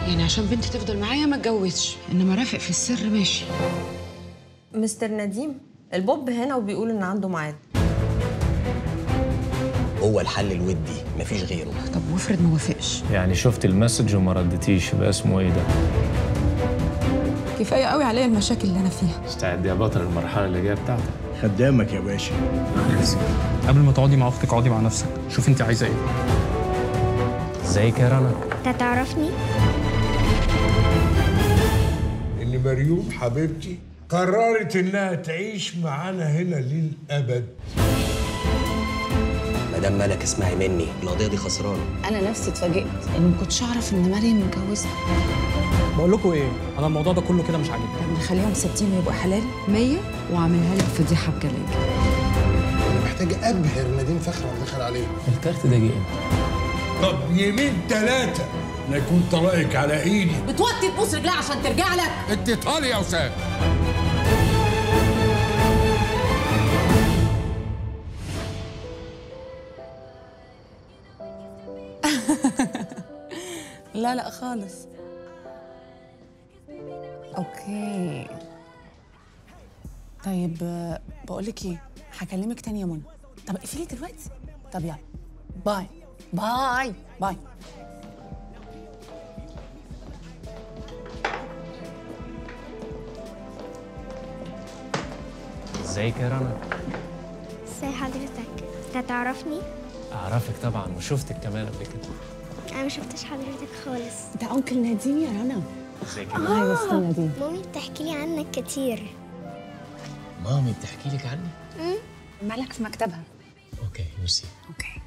يعني عشان بنتي تفضل معايا ما اتجوزش انما رافق في السر ماشي مستر نديم البوب هنا وبيقول ان عنده ميعاد هو الحل الودي مفيش غيره طب وافرض ما وافقش يعني شفت المسج وما ردتيش يبقى اسمه ايه ده؟ كفايه قوي عليا المشاكل اللي انا فيها استعد يا بطل المرحلة اللي جاية بتاعتك خدامك يا باشا قبل ما تقعدي مع اختك اقعدي مع نفسك شوف انت عايزه ايه ازيك يا رنا؟ انت تعرفني ان مريوم حبيبتي قررت انها تعيش معانا هنا للابد مدام ملك اسمعي مني القضيه دي خسرانه انا نفسي اتفاجئت اني ما كنتش اعرف ان مريم متجوزه بقول لكم ايه انا الموضوع ده كله كده مش عاجبني طب نخليهم ستين ويبقوا حلال مية واعملها لك فضيحه بجلاجل انا محتاج ابهر نديم فخر وانا داخل عليه الكارت ده جه امتى؟ طب يمين ثلاثه لا يكون طلاقك على ايدي بتوطي تبوس رجلها عشان ترجع لك اديتها لي يا استاذ لا لا خالص اوكي طيب آه، بقولك ايه هكلمك تاني يا منى طب اقفلي دلوقتي طب يلا باي باي باي ازيك يا رنا؟ ازي حضرتك انت تعرفني اعرفك طبعا وشفتك كمان قبل كده انا ما شفتش حضرتك خالص ده انكل نديم يا رنا ازيك هاي مستر نديم مامي بتحكي لي عنك كتير مامي بتحكي لك عني؟ مالك في مكتبها اوكي ميرسي اوكي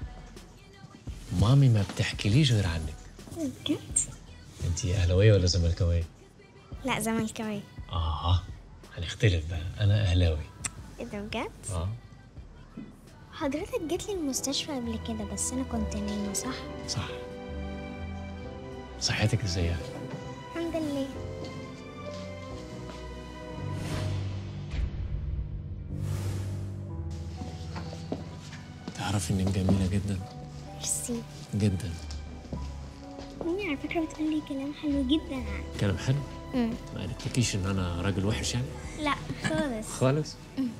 مامي ما بتحكيليش غير عنك بجد انت اهلاويه ولا زملكاويه؟ لا زملكاوي اه هنختلف بقى انا اهلاوي ايه ده بجد اه حضرتك جيت لي المستشفى قبل كده بس انا كنت نايمه صح صح صحتك ازاي الحمد لله تعرفي انك جميله جدا ميرسي جدا مامي على فكره بتقول لي كلام حلو جدا عنك كلام حلو مم. ما قالتلكيش ان انا راجل وحش يعني لا خالص خالص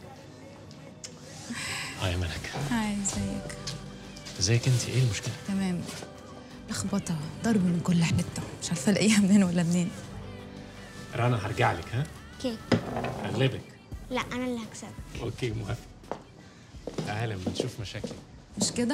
اه يا ملك هاي ازيك ازيك انت ايه المشكله تمام لخبطه ضرب من كل حته مش عارفه الاقيها منين ولا منين رنا هرجع لك ها اوكي اغلبك لا انا اللي هكسبك اوكي موافق تعالى اما نشوف مشاكلك مش كده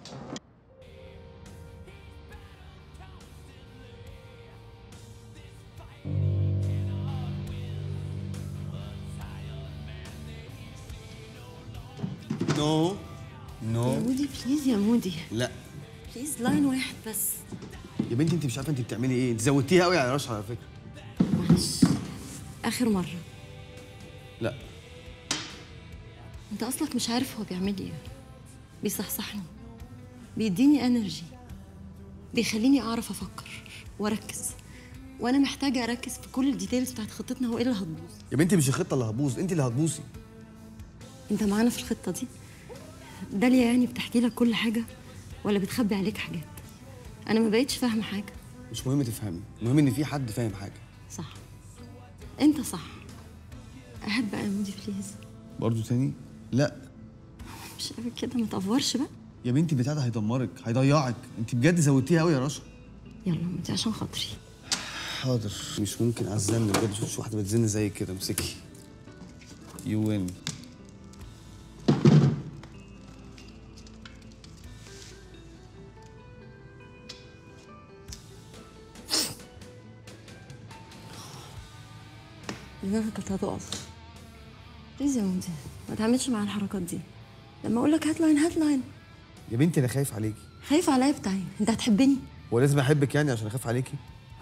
نو نو مودي بليز يا مودي لا بليز لاين واحد بس يا بنتي انت مش عارفه انت بتعملي ايه انت زودتيها قوي على رشا على فكره معلش اخر مره لا انت اصلك مش عارف هو بيعمل ايه بيصحصحني بيديني انرجي بيخليني اعرف افكر واركز وانا محتاجه اركز في كل الديتيلز بتاعت خطتنا وايه اللي هتبوظ يا بنتي مش الخطه اللي هتبوظ انت اللي هتبوظي انت معانا في الخطه دي داليا يعني بتحكي لك كل حاجه ولا بتخبي عليك حاجات انا ما بقتش فاهمه حاجه مش مهم تفهمي المهم ان في حد فاهم حاجه صح انت صح احب بقى يا مودي بليز برضه تاني لا مش قوي كده ما تقفرش بقى يا بنتي البتاع ده هيدمرك هيضيعك انت بجد زودتيها قوي يا رشا يلا مودي عشان خاطري حاضر مش ممكن اعزلني بجد شفتش واحده بتزن زي كده امسكي يو وين دماغك كانت هتقف بليز يا مودي ما تعملش معايا الحركات دي لما اقول لك هات لاين هات لاين يا بنتي انا خايف عليكي خايف عليا بتاعي انت هتحبني هو لازم احبك يعني عشان اخاف عليكي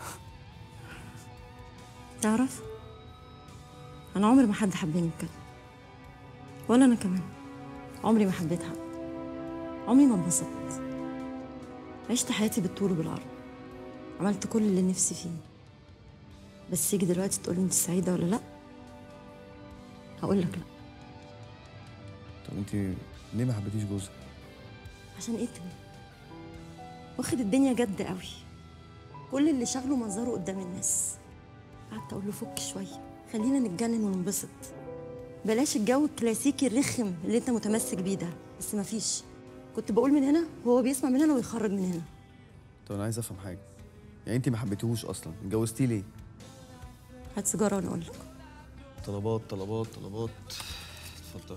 تعرف انا عمري ما حد حبني بجد ولا انا كمان عمري ما حبيت حد عمري ما اتبسطت عشت حياتي بالطول وبالعرض عملت كل اللي نفسي فيه بس تيجي دلوقتي تقولي انت سعيده ولا لا هقول لك لا طب انت ليه ما حبيتيش جوزك عشان ايه تاني واخد الدنيا جد قوي كل اللي شغله منظره قدام الناس قعدت اقول له فك شويه خلينا نتجنن وننبسط بلاش الجو الكلاسيكي الرخم اللي انت متمسك بيه ده بس مفيش كنت بقول من هنا وهو بيسمع من هنا ويخرج من هنا طب انا عايز افهم حاجه يعني انت ما حبيتهوش اصلا اتجوزتيه ليه هات سيجاره وانا اقول لك طلبات طلبات طلبات اتفضلي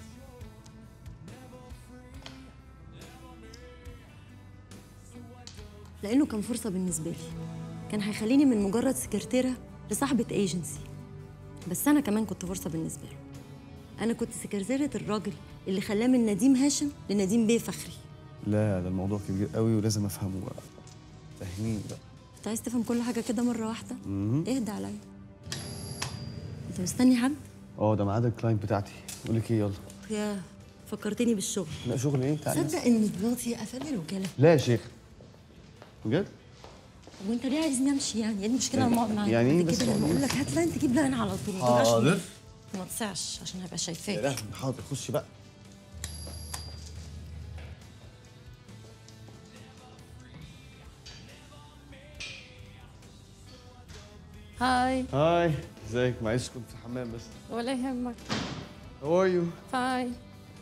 لانه كان فرصه بالنسبه لي كان هيخليني من مجرد سكرتيره لصاحبه ايجنسي بس انا كمان كنت فرصه بالنسبه له انا كنت سكرتيره الراجل اللي خلاه من نديم هاشم لنديم بيه فخري لا ده الموضوع كبير قوي ولازم افهمه بقى فهميني بقى انت عايز تفهم كل حاجه كده مره واحده مهم. اهدى عليا انت مستني حد اه ده ميعاد الكلاينت بتاعتي بقول لك ايه يلا يا فكرتني بالشغل لا شغل ايه تعالي تصدق ان مراتي قفل الوكاله لا يا شيخ بجد وانت ليه عايزني امشي يعني ايه المشكله لما اقعد معاك يعني ايه بعد بس كده لما يعني اقول لك هات لاين تجيب لاين على طول ما تبقاش- حاضر ما تصعش عشان هبقى يا شايفاك لهوي حاضر خشي بقى هاي هاي ازيك معلش كنت في الحمام بس ولا يهمك هاو ار يو هاي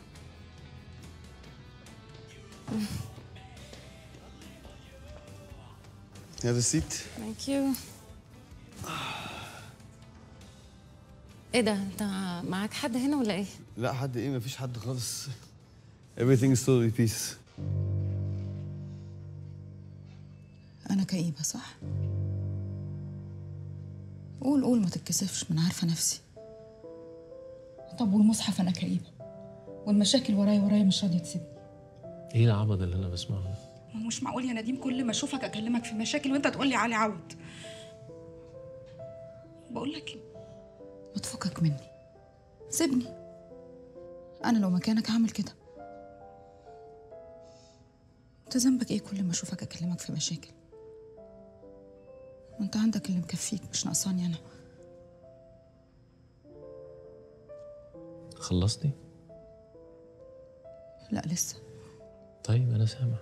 هذا السيت ثانك يو ايه ده انت معاك حد هنا ولا ايه؟ لا حد ايه مفيش حد خالص everything is totally peace انا كئيبه صح قول قول ما تتكسفش ما انا عارفه نفسي طب والمصحف انا كئيبه والمشاكل ورايا ورايا مش راضيه تسيبني ايه العبط اللي انا بسمعه ده؟ ما هو مش معقول يا نديم كل ما اشوفك اكلمك في مشاكل وانت تقول لي علي عوض بقول لك ما تفكك مني سيبني انا لو مكانك هعمل كده انت ذنبك ايه كل ما اشوفك اكلمك في مشاكل ما انت عندك اللي مكفيك مش ناقصاني انا خلصتي؟ لا لسه طيب انا سامع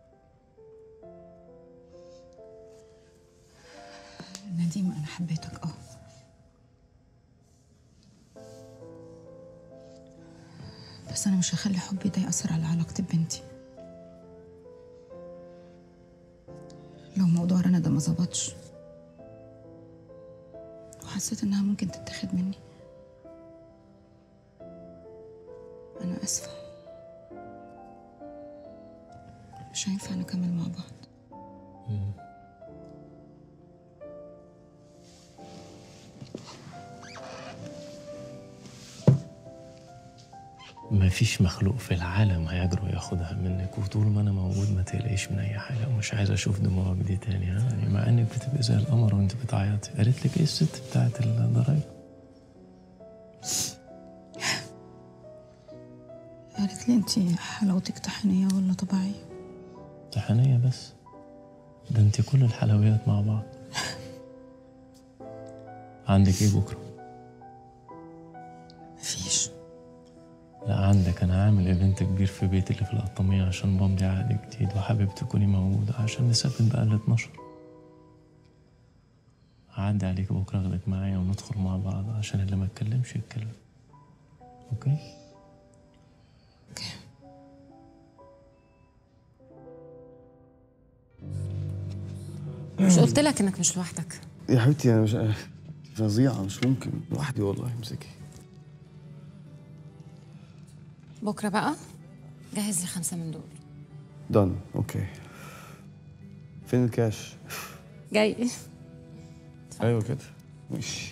نديم انا حبيتك اه بس انا مش هخلي حبي ده ياثر على علاقتي ببنتي لو موضوع رنا ده ما ظبطش وحسيت انها ممكن تتاخد مني انا اسفه مش هينفع نكمل مع بعض ما فيش مخلوق في العالم هيجرؤ ياخدها منك وطول ما انا موجود ما تقلقيش من اي حاجه ومش عايز اشوف دموعك دي تاني ها يعني مع انك بتبقي زي القمر وانت بتعيطي قالت لك ايه الست بتاعت الضرايب قالت لي انتي حلاوتك طحينيه ولا طبيعيه طحنيه بس ده انت كل الحلويات مع بعض عندك ايه بكره مفيش لا عندك انا عامل ايفنت كبير في بيتي اللي في القطامية عشان بمضي عقد جديد وحابب تكوني موجودة عشان نثبت بقى ال 12 هعدي عليك بكرة اخدك معايا وندخل مع بعض عشان اللي ما اتكلمش يتكلم اوكي مش قلت لك انك مش لوحدك يا حبيبتي انا مش فظيعه مش ممكن لوحدي والله امسكي بكره بقى جهز لي خمسه من دول دن اوكي فين الكاش جاي ايوه كده ماشي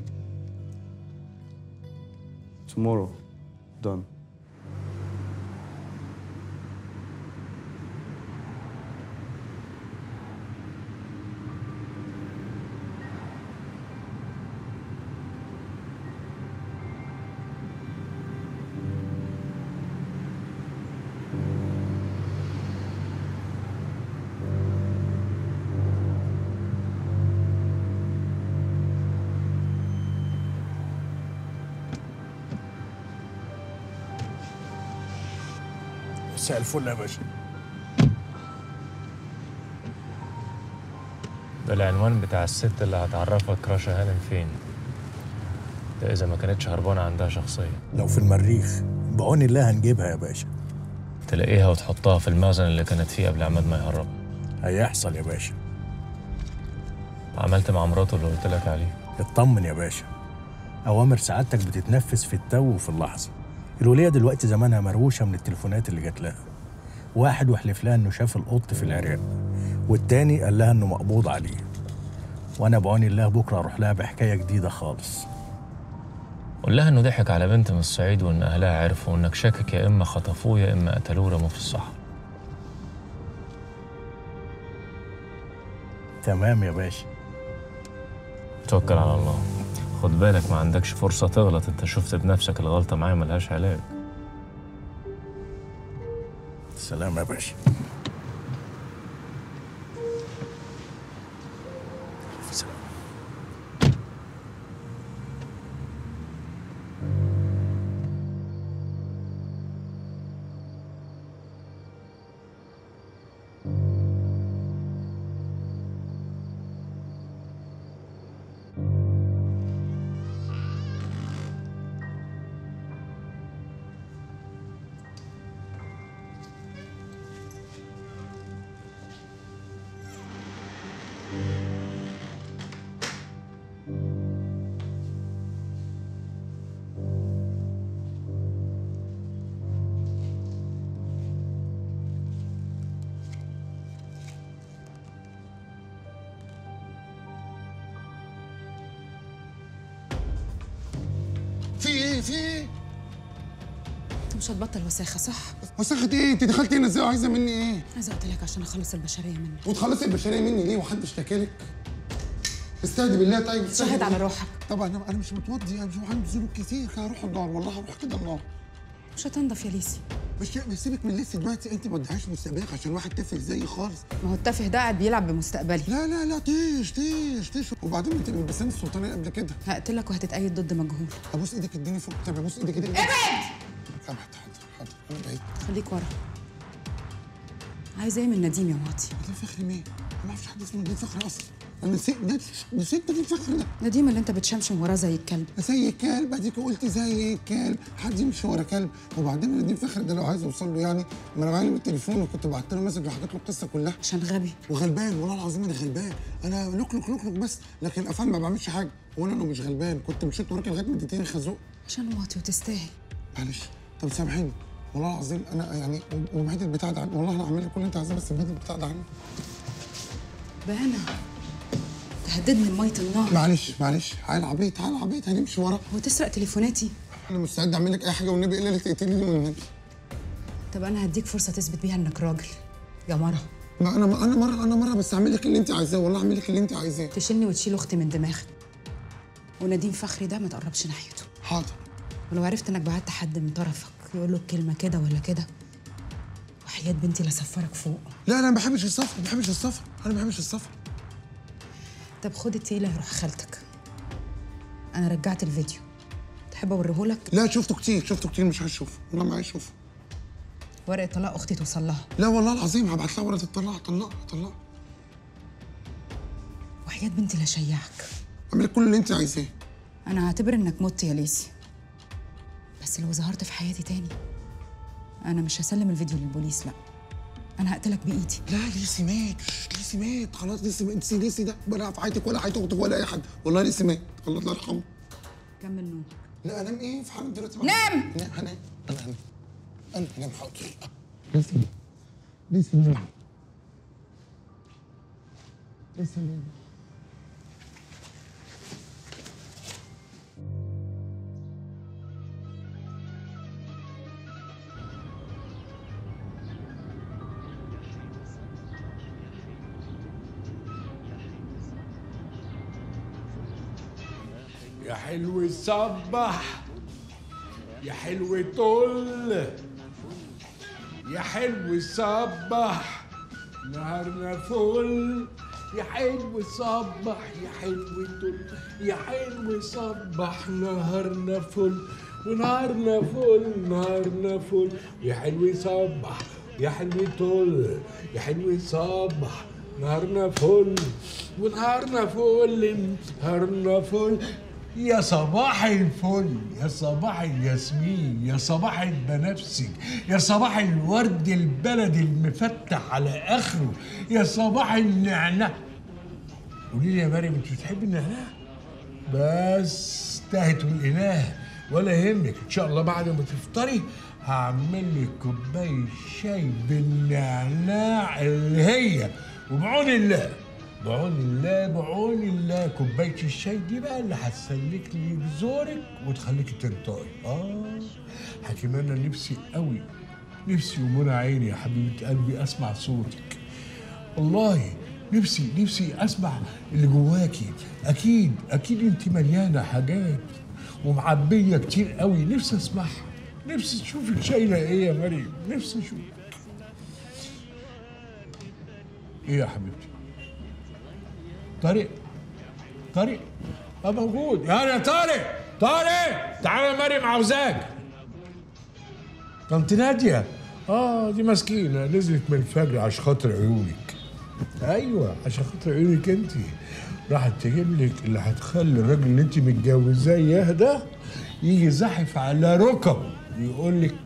tomorrow done مساء الفل يا باشا ده العنوان بتاع الست اللي هتعرفك رشا هانم فين ده إذا ما كانتش هربانة عندها شخصية لو في المريخ بعون الله هنجيبها يا باشا تلاقيها وتحطها في المخزن اللي كانت فيه قبل عماد ما يهرب هيحصل يا باشا عملت مع مراته اللي قلت لك عليه اطمن يا باشا أوامر سعادتك بتتنفذ في التو وفي اللحظة الولية دلوقتي زمانها مروشة من التليفونات اللي جات لها واحد وحلف لها إنه شاف القط في العراق والتاني قال لها إنه مقبوض عليه وأنا بعون الله بكرة أروح لها بحكاية جديدة خالص قول لها إنه ضحك على بنت من الصعيد وإن أهلها عرفوا إنك شاكك يا إما خطفوه يا إما قتلوه رموه في الصحراء تمام يا باشا توكل على الله خد بالك ما عندكش فرصة تغلط انت شفت بنفسك الغلطة معايا ملهاش علاج سلام يا باشا سلام في ايه في ايه انت مش هتبطل وساخه صح؟ وسخت ايه انت دخلتي هنا ازاي وعايزه مني ايه عايزه قلت لك عشان اخلص البشريه منك وتخلصي البشريه مني ليه وحد اشتكى لك استهدي بالله طيب استهدي شاهد على بالله. روحك طبعا انا انا مش متوضي انا مش عندي ذنوب كتير هروح النار والله هروح كده النار مش هتنضف يا ليسي مش مش سيبك من لسه دلوقتي انت ما تضيعيش مستقبلك عشان واحد تافه زيي خالص ما هو التافه ده قاعد بيلعب بمستقبلي لا لا لا طيش طيش طيش وبعدين انت من بسام السلطانيه قبل كده هقتلك وهتتأيد ضد مجهول ابوس ايدك اديني فوق طب ابوس ايدك اديني ابعد حاضر حاضر حاضر انا بعيد خليك ورا عايزه ايه من نديم يا واطي نديم فخري مين؟ انا ما اعرفش حد اسمه نديم فخري اصلا انا نسيت نسيت نديم فخري ده نديم اللي انت بتشمشم وراه زي الكلب زي الكلب اديك قلت زي الكلب حد يمشي ورا كلب وبعدين نديم فخري ده لو عايز اوصل له يعني ما انا معايا التليفون وكنت بعت له مسج وحكيت له القصه كلها عشان غبي وغلبان والله العظيم انا غلبان انا لوك لوك لوك لوك بس لكن افهم ما بعملش حاجه وانا لو مش غلبان كنت مشيت وراك لغايه ما اديتني خازوق عشان واطي وتستاهل معلش طب سامحيني والله العظيم انا يعني ومهدي البتاع ده عني والله انا هعمل لك كل اللي انت عايزاه بس مهدي البتاع ده عني بانا تهددني بميه النار معلش معلش تعال عبيط تعال عبيط هنمشي ورا وتسرق تليفوناتي انا مستعد اعمل لك اي حاجه والنبي الا اللي تقتلني والنبي طب انا هديك فرصه تثبت بيها انك راجل يا مره ما انا انا مره انا مره بس اعمل لك اللي انت عايزاه والله اعمل لك اللي انت عايزاه تشيلني وتشيل اختي من دماغك ونديم فخري ده ما تقربش ناحيته حاضر ولو عرفت انك بعت حد من طرفك يقول له كلمه كده ولا كده وحياه بنتي لسفرك فوق لا لا ما بحبش السفر ما بحبش السفر انا ما بحبش السفر طب خد التقيله يروح خالتك انا رجعت الفيديو تحب اوريهولك لا شفته كتير شفته كتير مش هشوفه والله ما عايز اشوفه ورقه طلاق اختي توصل لها لا والله العظيم هبعت لها ورقه الطلاق طلقها طلقها وحياه بنتي لا شيعك اعمل لك كل اللي انت عايزاه انا هعتبر انك مت يا ليسي بس لو ظهرت في حياتي تاني انا مش هسلم الفيديو للبوليس لا انا هقتلك بايدي لا ليسي مات ليسي مات خلاص ليسي مات نسي ليسي ده ولا في حياتك ولا حياة اختك ولا اي حد والله ليسي مات الله الله يرحمه كمل نوم لا انام ايه في حالة دلوقتي نام لا هنام انا هنام انا هنام حاضر ليسي ليسي نام ليسي نام يا حلو صبح يا حلو طل يا حلو صبح نهارنا فل يا حلو صبح يا حلو طل يا حلو صبح نهارنا فل ونهارنا فل نهارنا فل يا حلو صبح يا حلو طل يا حلو صبح نهارنا فل ونهارنا فل نهارنا فل يا صباح الفل يا صباح الياسمين يا صباح البنفسج يا صباح الورد البلدي المفتح على اخره يا صباح النعناع قولي لي يا مريم انت بتحبي النعناع بس تهت الاله ولا يهمك ان شاء الله بعد ما تفطري هعمل لك كوبايه شاي بالنعناع اللي هي وبعون الله بعون الله بعون الله كوبايه الشاي دي بقى اللي هتسلك لي زورك وتخليكي تنطقي اه حكيم انا نفسي قوي نفسي ومنى عيني يا حبيبه قلبي اسمع صوتك والله نفسي نفسي اسمع اللي جواكي اكيد اكيد انت مليانه حاجات ومعبيه كتير قوي نفسي اسمعها نفسي اشوفك شايله ايه يا مريم نفسي اشوف ايه يا حبيبتي طارق طارق اه موجود يا يا طارق طارق تعالى يا مريم عاوزاك طنط ناديه اه دي مسكينه نزلت من الفجر عشان خاطر عيونك ايوه عشان خاطر عيونك انت راحت تجيب لك اللي هتخلي الراجل اللي انت متجوزاه يهدى يجي زحف على ركب يقول لك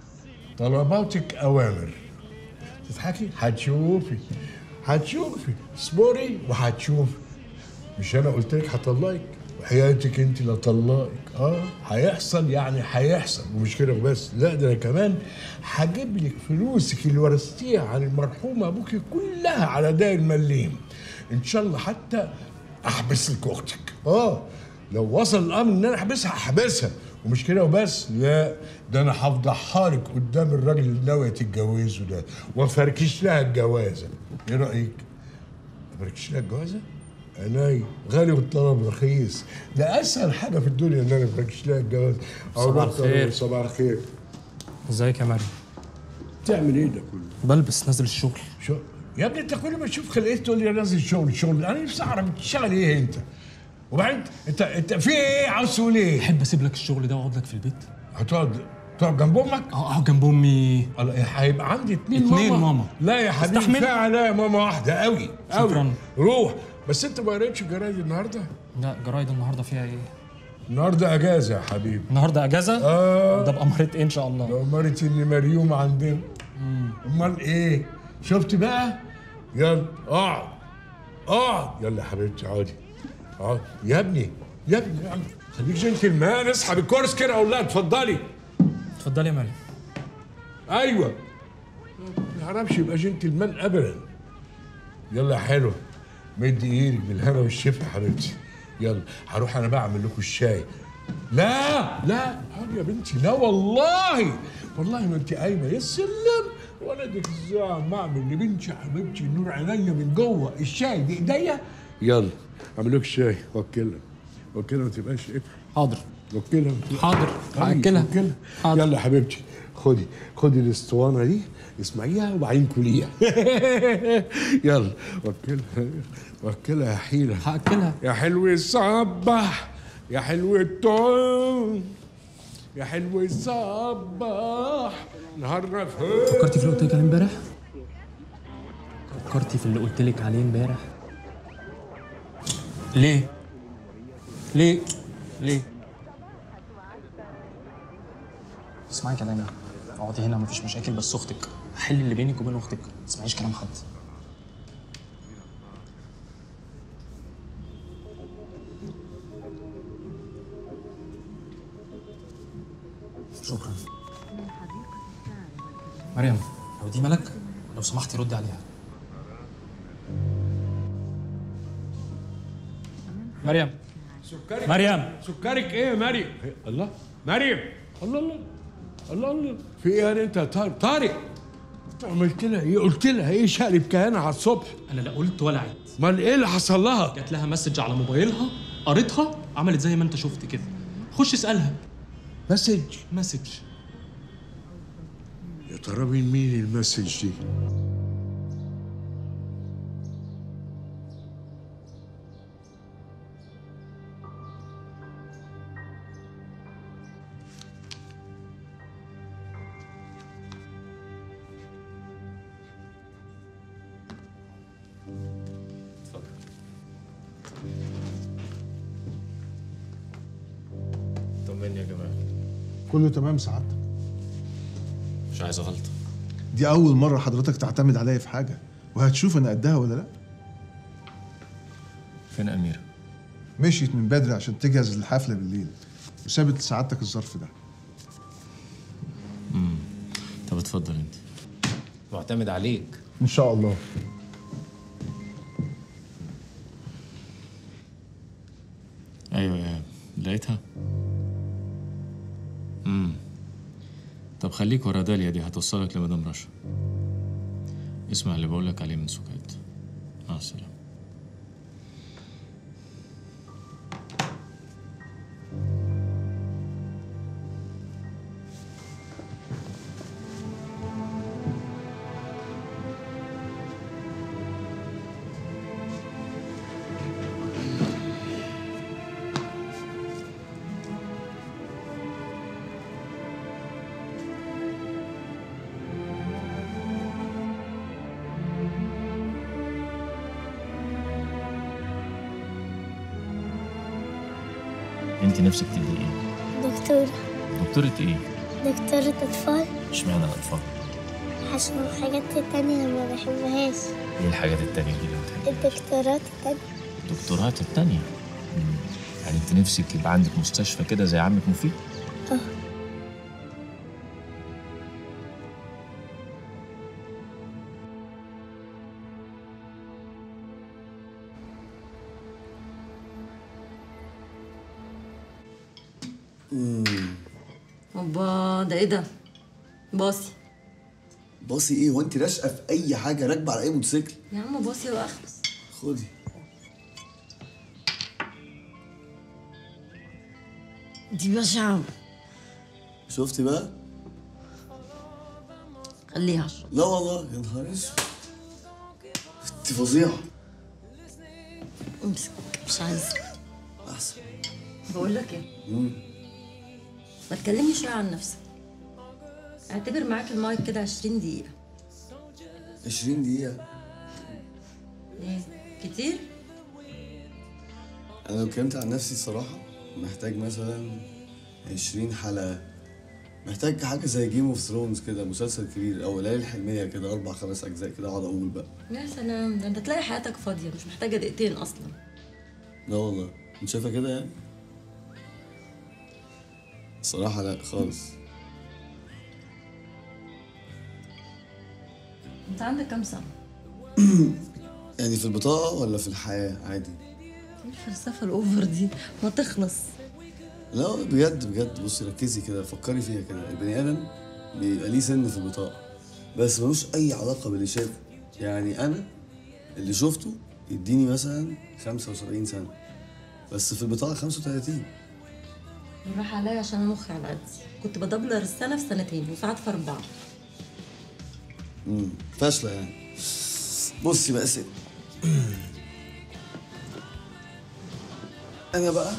طلباتك اوامر تضحكي هتشوفي هتشوفي اصبري وهتشوفي مش انا قلت لك هطلقك وحياتك انت لا طلقك اه هيحصل يعني هيحصل ومش كده وبس لا ده انا كمان هجيب لك فلوسك اللي ورثتيها عن المرحوم ابوكي كلها على داي المليم ان شاء الله حتى احبس لك اختك اه لو وصل الامر ان انا احبسها احبسها ومش كده وبس لا ده انا هفضحها لك قدام الراجل اللي ناويه تتجوزه ده وافركش لها الجوازه ايه رايك؟ افركش لها الجوازه؟ عيني غالي والطلب رخيص ده اسهل حاجه في الدنيا ان انا افركش لها الجواز صباح الخير. صباح الخير ازيك يا مريم تعمل ايه ده كله؟ بلبس نازل الشغل شو يا ابني انت كل ما تشوف خلقت تقول لي انا نازل شغل الشغل انا نفسي اعرف بتشتغل ايه انت وبعدين انت انت في ايه عاوز تقول ايه؟ احب اسيب لك الشغل ده واقعد لك في البيت هتقعد تقعد جنب امك؟ اه اقعد جنب امي الله هيبقى عندي اتنين, اتنين ماما. ماما. لا يا حبيبي تستحمل؟ كفايه عليا ماما واحده قوي قوي شكراً. روح بس انت ما قريتش الجرايد النهارده؟ لا جرايد النهارده فيها ايه؟ النهارده اجازه يا حبيبي النهارده اجازه؟ اه ده بأمارة ايه ان شاء الله؟ بأمارة ان مريوم عندنا امال ايه؟ شفت بقى؟ يلا اقعد اقعد يلا يا حبيبتي اقعدي اقعد يا ابني يا ابني يا ابني خليك جنتلمان اسحب الكورس كده اقول لها اتفضلي اتفضلي يا مريم ايوه ما يعرفش يبقى جنتلمان ابدا يلا يا حلوه مد ايدك بالهنا والشفا يا حبيبتي يلا هروح انا بقى اعمل لكم الشاي لا لا حاضر يا بنتي لا والله والله ما انت قايمه يا سلم وانا ديك الساعه ما اعمل لبنتي حبيبتي نور عينيا من جوه الشاي بايديا يلا اعمل لك الشاي وكلها وكلها ما تبقاش ايه حاضر وكلها حاضر طيب، هاكلها وكلها يلا يا حبيبتي خدي خدي الاسطوانه دي اسمعيها وبعدين كليها يلا وكلها وكلها يا حيله هاكلها يا حلو الصبح يا حلو الطعم يا حلو الصبح نهارنا فين فكرتي في اللي قلت لك عليه امبارح؟ فكرتي في اللي قلت لك عليه امبارح؟ ليه؟ ليه؟ ليه؟ اسمعي كلامي اقعدي هنا مفيش مشاكل بس اختك حل اللي بينك وبين اختك ما تسمعيش كلام حد شكرا مريم لو دي ملك لو سمحتي ردي عليها مريم سكرك مريم. سكرك ايه يا مريم إيه؟ الله مريم الله الله الله الله في ايه يعني انت يا طارق طارق انت عملت لها ايه قلت لها ايه شقلب كهانه على الصبح انا لا قلت ولا عدت امال ايه اللي حصل لها جات لها مسج على موبايلها قريتها عملت زي ما انت شفت كده خش اسالها مسج مسج يا ترى مين مين المسج دي كله تمام سعادتك مش عايز غلطه دي اول مره حضرتك تعتمد عليا في حاجه وهتشوف انا قدها ولا لا فين اميره مشيت من بدري عشان تجهز للحفله بالليل وسابت لسعادتك الظرف ده امم طب اتفضل انت معتمد عليك ان شاء الله ايوه ايوه لقيتها امم طب خليك ورا داليا دي هتوصلك لمدام رشا اسمع اللي بقولك عليه من سكات مع السلامه انت نفسك تبقي ايه دكتورة دكتورة ايه دكتورة أطفال اشمعنى الاطفال عشان الحاجات التانية اللي ما بحبهاش ايه الحاجات التانية دي اللي بتحبها الدكتورات التانية الدكتورات التانية مم. يعني انت نفسك يبقى عندك مستشفى كده زي عمك مفيد اه اوبا ده ايه ده باصي باصي ايه هو انت راشقه في اي حاجه راكبه على اي موتوسيكل يا عم باصي واخلص خدي دي بشعة شفتي بقى خليها اشرب لا والله يا نهار اسود انت فظيعه امسك مش عايزة احسن بقول لك ايه مم. ما تكلمني شوية عن نفسك اعتبر معاك المايك كده 20 دقيقة 20 دقيقه ايه كتير؟ انا لو اتكلمت عن نفسي الصراحه محتاج مثلا 20 حلقه محتاج حاجه زي جيم اوف ثرونز كده مسلسل كبير او ليالي الحلميه كده اربع خمس اجزاء كده اقعد اقول بقى يا سلام ده انت تلاقي حياتك فاضية مش محتاجة دقيقتين اصلا لا والله انت شايفه كده يعني الصراحه لا خالص انت عندك كام سنة؟ يعني في البطاقه ولا في الحياه عادي ايه الفلسفة الاوفر دي ما تخلص لا بجد بجد بصي ركزي كده فكري فيها كده البني ادم بيبقى ليه سن في البطاقه بس ملوش اي علاقه باللي شافه يعني انا اللي شفته يديني مثلا 75 سنه بس في البطاقه 35 راح عليا عشان مخي على قدي كنت بدبلر السنة في سنتين وساعات في أربعة امم فاشله يعني بصي بقى يا ست انا بقى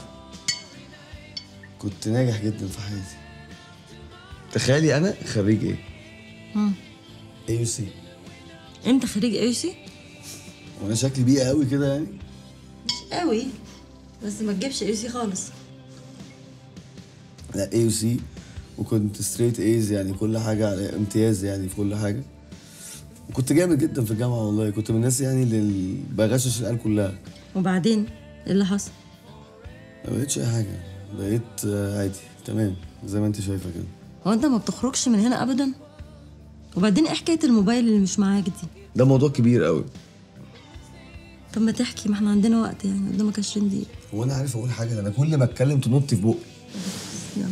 كنت ناجح جدا في حياتي تخيلي انا خريج ايه مم. اي يو سي انت خريج اي سي؟ وانا شكلي بيه قوي كده يعني مش قوي بس ما تجيبش اي سي خالص لا اي يو سي وكنت ستريت ايز يعني كل حاجه على امتياز يعني في كل حاجه وكنت جامد جدا في الجامعه والله كنت من الناس يعني اللي بغشش العيال كلها وبعدين ايه اللي حصل؟ ما بقتش اي حاجه بقيت آه، عادي تمام زي ما انت شايفه كده هو انت ما بتخرجش من هنا ابدا؟ وبعدين ايه حكاية الموبايل اللي مش معاك دي؟ ده موضوع كبير قوي طب ما تحكي ما احنا عندنا وقت يعني قدامك 20 دقيقة هو انا عارف اقول حاجه ده انا كل ما اتكلم تنط في بقي يلا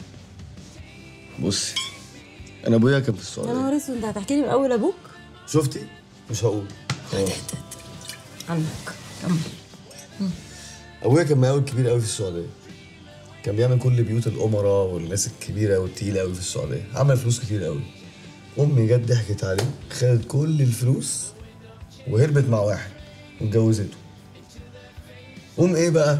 بصي انا ابويا كان في يا السعوديه نهار اسود انت هتحكي لي من اول ابوك؟ شفتي مش هقول خلاص. عنك كمل ابويا كان مقاول كبير قوي في السعوديه كان بيعمل كل بيوت الامراء والناس الكبيره والتقيله قوي في السعوديه عمل فلوس كتير قوي امي جت ضحكت عليه خدت كل الفلوس وهربت مع واحد واتجوزته قوم ايه بقى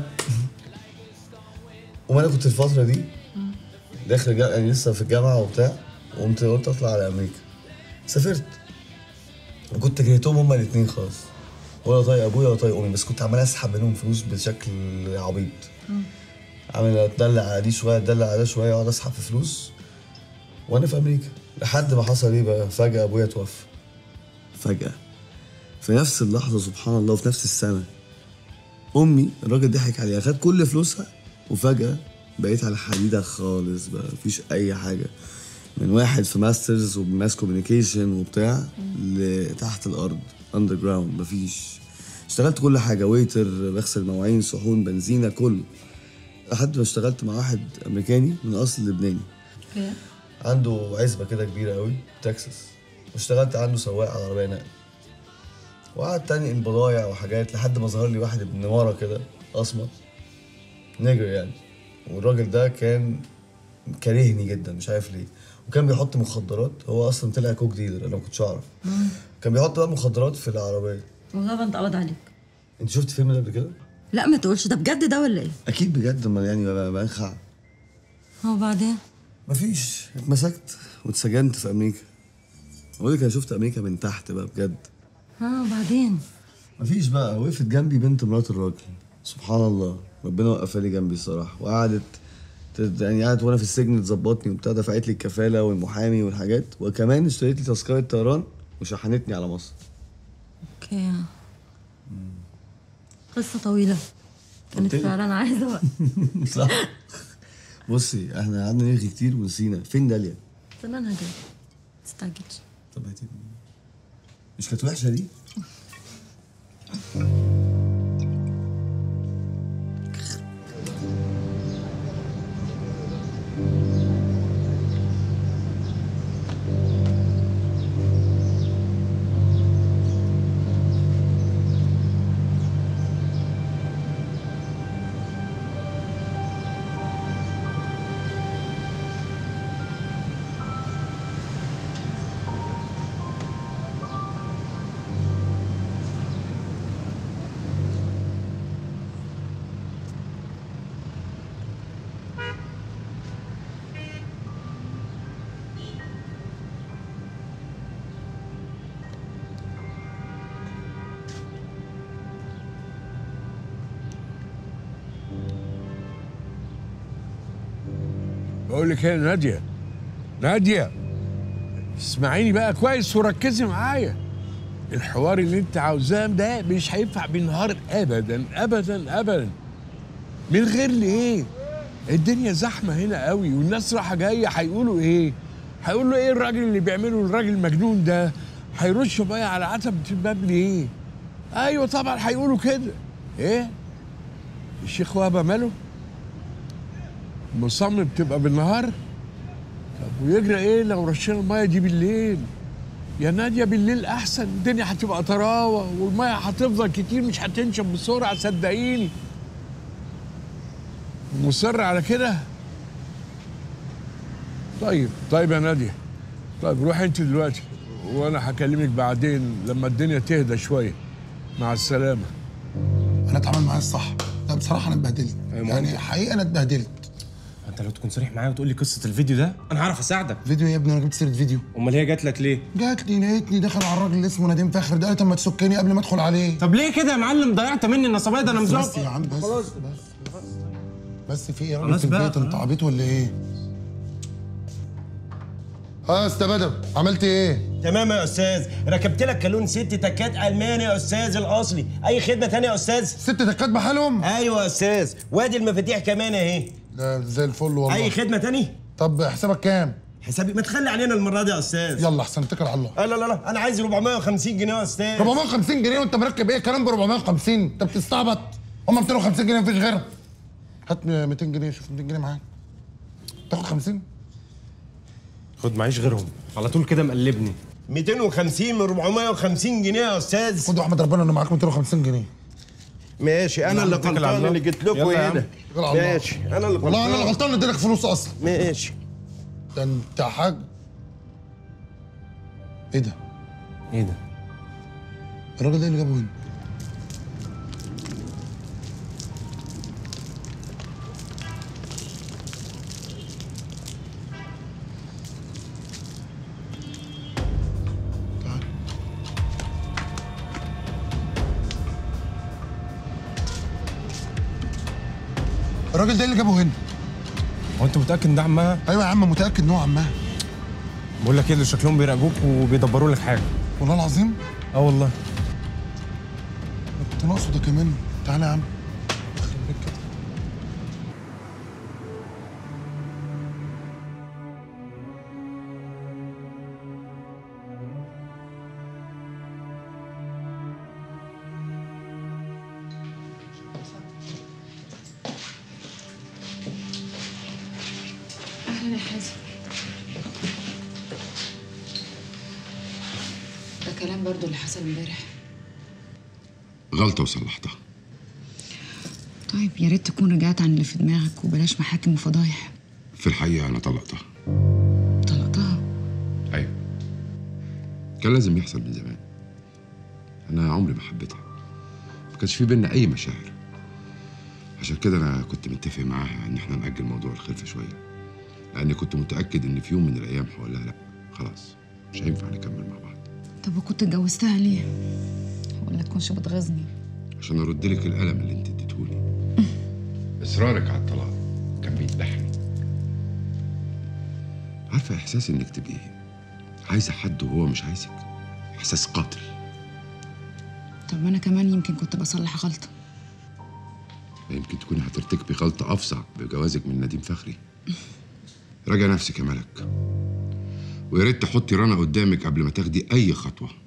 قوم انا كنت الفتره دي داخل جا... يعني لسه في الجامعه وبتاع وقمت قلت اطلع على امريكا سافرت وكنت كرهتهم هما الاثنين خالص ولا طايق ابويا ولا طايق امي بس كنت عمال اسحب منهم فلوس بشكل عبيط عامل اتدلع على دي شويه اتدلع على ده شويه اقعد اسحب في فلوس وانا في امريكا لحد ما حصل ايه بقى فجاه ابويا توفى فجاه في نفس اللحظه سبحان الله وفي نفس السنه امي الراجل ضحك عليها خد كل فلوسها وفجاه بقيت على حديده خالص بقى مفيش اي حاجه من واحد في ماسترز وماس كوميونيكيشن وبتاع لتحت الارض اندر جراوند مفيش اشتغلت كل حاجه ويتر بغسل مواعين صحون بنزينه كله لحد ما اشتغلت مع واحد امريكاني من اصل لبناني عنده عزبه كده كبيره قوي تكساس واشتغلت عنده سواق على عربيه نقل وقعدت انقل بضايع وحاجات لحد ما ظهر لي واحد ابن ورا كده اسمر نيجر يعني والراجل ده كان كارهني جدا مش عارف ليه وكان بيحط مخدرات هو اصلا طلع كوك ديلر انا ما كنتش اعرف كان بيحط بقى مخدرات في العربيه وغابة اتقبض عليك انت شفت فيلم ده قبل كده لا ما تقولش ده بجد ده ولا ايه؟ اكيد بجد ما يعني ما بنخع هو بعدين مفيش اتمسكت واتسجنت في امريكا بقول لك انا شفت امريكا من تحت بقى بجد ها وبعدين مفيش بقى وقفت جنبي بنت مرات الراجل سبحان الله ربنا وقفها لي جنبي الصراحه وقعدت تد- يعني قعدت وانا في السجن تظبطني وبتاع دفعت لي الكفاله والمحامي والحاجات وكمان اشتريت لي تذكره طيران وشحنتني على مصر اوكي قصة طويلة كانت قلتلك. فعلا عايزة وقت صح بصي احنا قعدنا نرغي كتير ونسينا فين داليا زمانها جاي تستعجلش طب هاتي مش كانت وحشه دي بقول لك ايه يا ناديه ناديه اسمعيني بقى كويس وركزي معايا الحوار اللي انت عاوزاه ده مش هينفع بالنهار ابدا ابدا ابدا من غير ليه الدنيا زحمه هنا قوي والناس رايحه جايه هيقولوا ايه هيقولوا ايه الراجل اللي بيعمله الراجل المجنون ده هيرشوا بقى على عتبة الباب ليه ايوه طبعا هيقولوا كده ايه الشيخ وهبه ماله مصمم تبقى بالنهار طب ويجرى ايه لو رشينا الميه دي بالليل يا ناديه بالليل احسن الدنيا هتبقى طراوه والميه هتفضل كتير مش هتنشف بسرعه صدقيني مصر على كده طيب طيب يا ناديه طيب روح انت دلوقتي وانا هكلمك بعدين لما الدنيا تهدى شويه مع السلامه انا اتعامل معايا الصح لا بصراحه انا اتبهدلت يعني حقيقه انا اتبهدلت انت لو تكون صريح معايا وتقول لي قصه الفيديو ده انا هعرف اساعدك فيديو يا ابني انا جبت سيره فيديو امال هي جات لك ليه جات لي لقيتني داخل على الراجل اللي اسمه نديم فخر ده قالت اما تسكني قبل ما ادخل عليه طب ليه كده يا معلم ضيعت مني النصابيه ده انا بس, مزوق بس يا عم بس بس بس في ايه يا راجل خلاص في بقى. البيت انت عبيط ولا ايه؟ اه يا استاذ بدر عملت ايه؟ تمام يا استاذ ركبت لك كالون ست تكات الماني يا استاذ الاصلي اي خدمه تانية يا استاذ ست تكات بحالهم ايوه يا استاذ وادي المفاتيح كمان اهي ده زي الفل والله اي خدمه تاني طب حسابك كام؟ حسابي ما تخلي علينا المره دي يا استاذ يلا احسن اتكل على الله لا لا لا انا عايز 450 جنيه يا استاذ 450 جنيه وانت مركب ايه كلام ب 450 انت بتستعبط هم 250 جنيه مفيش غيرها هات 200 جنيه شوف 200 جنيه معاك تاخد 50 خد معيش غيرهم على طول كده مقلبني 250 من 450 جنيه يا استاذ خد واحمد ربنا انه معاك 250 جنيه ماشي انا اللي اتكل على غلطان الله. اللي جيت لكم يلا يا عم. هنا اتكل على الله. ماشي انا اللي والله انا اللي غلطان اديلك فلوس اصلا ماشي ده انت حاج ايه ده؟ ايه ده؟ الراجل ده اللي جابه هنا الراجل ده اللي جابه هنا هو انت متاكد ان ده عمها ايوه يا عم متاكد ان هو عمها بقول لك ايه اللي شكلهم بيراقبوك وبيدبروا لك حاجه والله العظيم اه والله كنت ناقصه ده كمان تعالى يا عم اهلا يا حازم ده كلام برضو اللي حصل امبارح غلطة وصلحتها طيب يا ريت تكون رجعت عن اللي في دماغك وبلاش محاكم وفضايح في الحقيقة أنا طلقتها طلقتها أيوة كان لازم يحصل من زمان أنا عمري ما حبيتها ما كانش في بينا أي مشاعر عشان كده أنا كنت متفق معاها إن إحنا نأجل موضوع الخلفة شوية لأني كنت متأكد إن في يوم من الأيام هقول لها لأ خلاص مش هينفع نكمل مع بعض طب وكنت اتجوزتها ليه ولا تكونش بتغيظني عشان أرد لك الألم اللي أنت اديتهولي إصرارك على الطلاق كان بيذبحني عارفة إحساس إنك تبقي عايزة حد وهو مش عايزك إحساس قاتل طب ما انا كمان يمكن كنت بصلح غلطه يمكن تكوني هترتكبي غلطة أفظع بجوازك من نديم فخري راجع نفسك يا ملك ويا ريت تحطي رنا قدامك قبل ما تاخدي أي خطوة